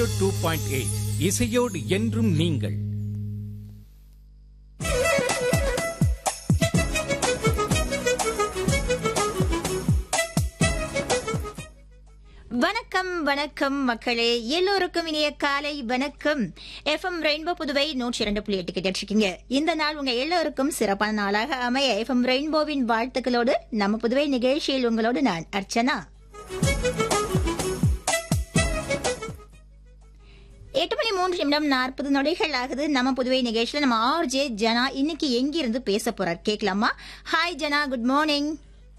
Two point eight இசையோடு என்றும் நீங்கள் வணக்கம் வணக்கம் மக்களே எல்லோருக்கும் இனிய காலை வணக்கம் எஃப்எம் ரெயின்போ புதுவை நூற்றி இரண்டு புள்ளி எட்டு கேட்டு இருக்கீங்க இந்த நாள் உங்க எல்லோருக்கும் சிறப்பான நாளாக அமைய எஃப்எம் ரெயின்போவின் வாழ்த்துக்களோடு நம்ம புதுவை நிகழ்ச்சியில் உங்களோடு நான் அர்ச்சனா எட்டு மணி மூன்று நிமிடம் நாற்பது நொடிகள் ஆகுது நம்ம புதுவை நிகழ்ச்சியில நம்ம ஆர்ஜே ஜனா இன்னைக்கு எங்கிருந்து பேச போறார் கேட்கலாமா ஹாய் ஜனா குட் மார்னிங்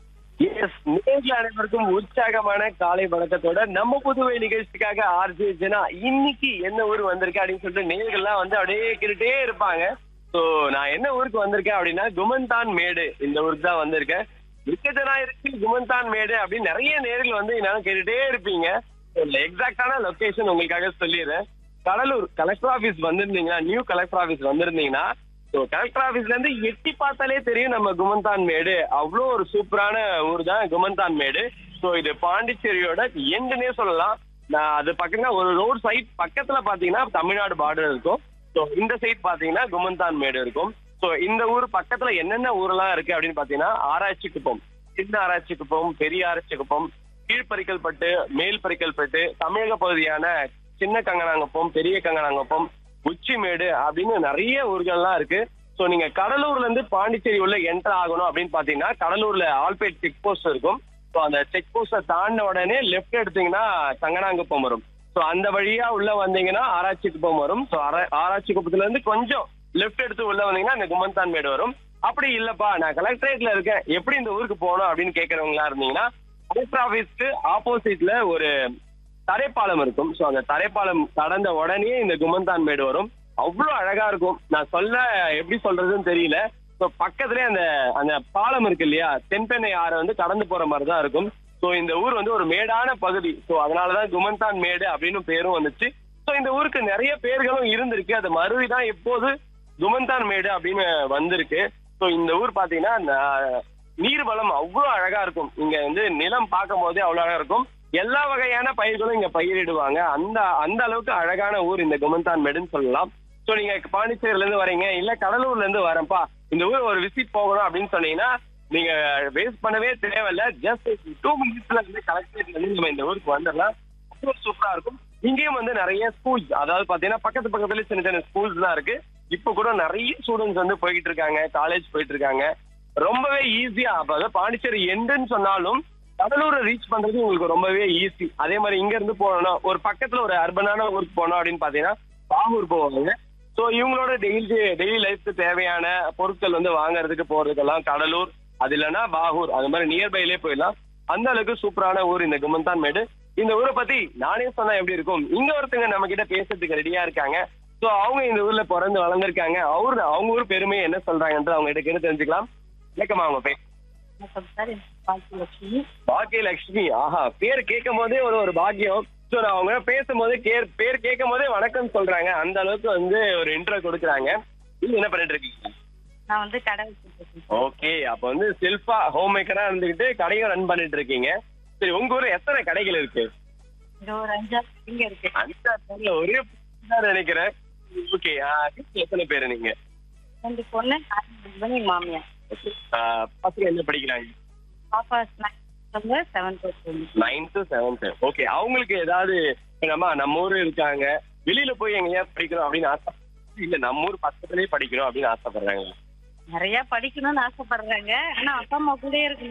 எஸ் நேர்கள் அனைவருக்கும் உற்சாகமான காலை வணக்கத்தோட நம்ம புதுவை நிகழ்ச்சிக்காக ஆர்ஜே ஜனா இன்னைக்கு என்ன ஊர் வந்திருக்கேன் அப்படின்னு சொல்லிட்டு நேர்கள்லாம் வந்து அப்படியே கேட்டுட்டே இருப்பாங்க சோ நான் என்ன ஊருக்கு வந்திருக்கேன் அப்படின்னா குமந்தான் மேடு இந்த ஊருக்கு தான் வந்திருக்கேன் விக்கஜனா இருக்கு குமந்தான் மேடு அப்படின்னு நிறைய நேர்கள் வந்து என்னால கேட்டுட்டே இருப்பீங்க எக்ஸாக்டான லொகேஷன் உங்களுக்காக சொல்லிடுறேன் கடலூர் கலெக்டர் ஆபீஸ் வந்திருந்தீங்கன்னா நியூ கலெக்டர் ஆபீஸ் வந்திருந்தீங்கன்னா ஸோ கலெக்டர் ஆபீஸ்ல இருந்து எட்டி பார்த்தாலே தெரியும் நம்ம குமந்தான் மேடு அவ்வளோ ஒரு சூப்பரான ஊர் தான் குமந்தான் மேடு ஸோ இது பாண்டிச்சேரியோட எண்டுனே சொல்லலாம் நான் அது பக்கத்துல ஒரு ரோட் சைட் பக்கத்துல பாத்தீங்கன்னா தமிழ்நாடு பார்டர் இருக்கும் ஸோ இந்த சைட் பாத்தீங்கன்னா குமந்தான் மேடு இருக்கும் ஸோ இந்த ஊர் பக்கத்துல என்னென்ன ஊர்லாம் இருக்கு அப்படின்னு பாத்தீங்கன்னா ஆராய்ச்சி குப்பம் சின்ன ஆராய்ச்சி குப்பம் பெரிய ஆராய்ச்சி குப்பம் கீழ்பறிக்கல்பட்டு மேல் பறிக்கல்பட்டு தமிழக பகுதியான சின்ன கங்கனாங்குப்பம் பெரிய கங்கனாங்குப்பம் உச்சிமேடு அப்படின்னு நிறைய ஊர்கள்லாம் இருக்கு சோ நீங்க கடலூர்ல இருந்து பாண்டிச்சேரி உள்ள என்டர் ஆகணும் அப்படின்னு பாத்தீங்கன்னா கடலூர்ல ஆல்பேட் செக் போஸ்ட் இருக்கும் ஸோ அந்த செக் போஸ்ட தாண்டின உடனே லெஃப்ட் எடுத்தீங்கன்னா கங்கனாங்குப்பம் வரும் ஸோ அந்த வழியா உள்ள வந்தீங்கன்னா ஆராய்ச்சி குப்பம் வரும் ஸோ ஆராய்ச்சி குப்பத்துல இருந்து கொஞ்சம் லெஃப்ட் எடுத்து உள்ள வந்தீங்கன்னா இந்த குமந்தான் மேடு வரும் அப்படி இல்லப்பா நான் கலெக்டரேட்ல இருக்கேன் எப்படி இந்த ஊருக்கு போகணும் அப்படின்னு கேக்குறவங்களா இருந்தீங்கன்னா கலெக்டர் ஆபீஸ்க்கு ஆப்போசிட்ல ஒரு தரைப்பாலம் இருக்கும் ஸோ அந்த தரைப்பாலம் கடந்த உடனே இந்த குமந்தான் மேடு வரும் அவ்வளோ அழகா இருக்கும் நான் சொல்ல எப்படி சொல்றதுன்னு தெரியல ஸோ பக்கத்துலேயே அந்த அந்த பாலம் இருக்கு இல்லையா தென்பெண்ணை ஆறு வந்து கடந்து போற மாதிரி தான் இருக்கும் ஸோ இந்த ஊர் வந்து ஒரு மேடான பகுதி ஸோ அதனாலதான் குமந்தான் மேடு அப்படின்னு பேரும் வந்துச்சு ஸோ இந்த ஊருக்கு நிறைய பேர்களும் இருந்திருக்கு அது மறுவி தான் இப்போது குமந்தான் மேடு அப்படின்னு வந்திருக்கு ஸோ இந்த ஊர் பாத்தீங்கன்னா ந- நீர் வளம் அவ்வளோ அழகா இருக்கும் இங்க வந்து நிலம் பார்க்கும் போதே அவ்வளோ அழகா இருக்கும் எல்லா வகையான பயிர்களும் இங்க பயிரிடுவாங்க அந்த அந்த அளவுக்கு அழகான ஊர் இந்த குமந்தான் மேடுன்னு சொல்லலாம் ஸோ நீங்க பாண்டிச்சேரியில இருந்து வரீங்க இல்ல கடலூர்ல இருந்து வரேன்ப்பா இந்த ஊர் ஒரு விசிட் போகணும் அப்படின்னு சொன்னீங்கன்னா நீங்க வேஸ்ட் பண்ணவே தேவையில்ல ஜஸ்ட் டூ மினிட்ஸ்ல இருந்து கலெக்டரேட்ல இருந்து நம்ம இந்த ஊருக்கு வந்துடலாம் அவ்வளோ சூப்பரா இருக்கும் இங்கேயும் வந்து நிறைய ஸ்கூல்ஸ் அதாவது பாத்தீங்கன்னா பக்கத்து பக்கத்துல சின்ன சின்ன ஸ்கூல்ஸ் தான் இருக்கு இப்ப கூட நிறைய ஸ்டூடெண்ட்ஸ் வந்து போய்கிட்டு இருக்காங்க காலேஜ் போயிட்டு இருக்காங்க ரொம்பவே ஈஸியா அதாவது பாண்டிச்சேரி எண்டுன்னு சொன்னாலும் கடலூரை ரீச் பண்றது உங்களுக்கு ரொம்பவே ஈஸி அதே மாதிரி இங்க இருந்து போனோம்னா ஒரு பக்கத்துல ஒரு அர்பனான ஊருக்கு போனோம் அப்படின்னு பாத்தீங்கன்னா பாகூர் போவாங்க சோ இவங்களோட டெய்லி டெய்லி லைஃப்க்கு தேவையான பொருட்கள் வந்து வாங்குறதுக்கு போறதுக்கெல்லாம் கடலூர் அது இல்லைன்னா பாகூர் அது மாதிரி நியர்பைலே போயிடலாம் அந்த அளவுக்கு சூப்பரான ஊர் இந்த குமந்தான் மேடு இந்த ஊரை பத்தி நானே சொன்னா எப்படி இருக்கும் இங்க ஒருத்தங்க நம்ம கிட்ட பேசுறதுக்கு ரெடியா இருக்காங்க சோ அவங்க இந்த ஊர்ல பிறந்து வளர்ந்துருக்காங்க அவரு அவங்க ஊர் பெருமையை என்ன சொல்றாங்கன்றது அவங்க கிட்ட கேட்டு தெரிஞ்சுக்கலாம் கேட்கமா அவங்க பேர் வணக்கம் சார் என் பாக்கியலட்சுமி பாக்கியலட்சுமி ஆஹா பேர் கேட்கும் போதே ஒரு ஒரு பாக்கியம் சோ நான் அவங்க பேசும்போது கேர் பேர் கேட்கும் போதே வணக்கம் சொல்றாங்க அந்த அளவுக்கு வந்து ஒரு இன்ட்ரோ கொடுக்குறாங்க நீங்க என்ன பண்ணிட்டு இருக்கீங்க நான் வந்து கடை வச்சிருக்கேன் சார். ஓகே அப்ப வந்து செல்ஃபா ஹோம் மேக்கரா இருந்துகிட்டு கடையும் ரன் பண்ணிட்டு இருக்கீங்க சரி உங்க ஊர்ல எத்தனை கடைகள் இருக்கு இங்க ஒரு அஞ்சாறு இங்க இருக்கு அந்த இடத்துல ஒரே தான் நினைக்கிறேன் ஓகே எத்தனை பேரு நீங்க ரெண்டு பொண்ணு நாலு husband, என் மாமியார் ஆஹ் பசங்க என்ன படிக்கிறாங்க பாப்பா செவன்த் நைன்த்து செவன்த்து ஓகே அவங்களுக்கு ஏதாவது நம்ம நம்ம ஊர் இருக்காங்க வெளியில போய் எங்கேயா படிக்கணும் அப்படின்னு ஆசை இல்ல நம்ம ஊர் பக்கத்துலயே படிக்கணும் அப்படின்னு ஆசைப்படுறாங்க நிறைய படிக்கணும்னு ஆசைப்படுறாங்க ஆனா அப்பா அம்மா கூட இருக்கணும்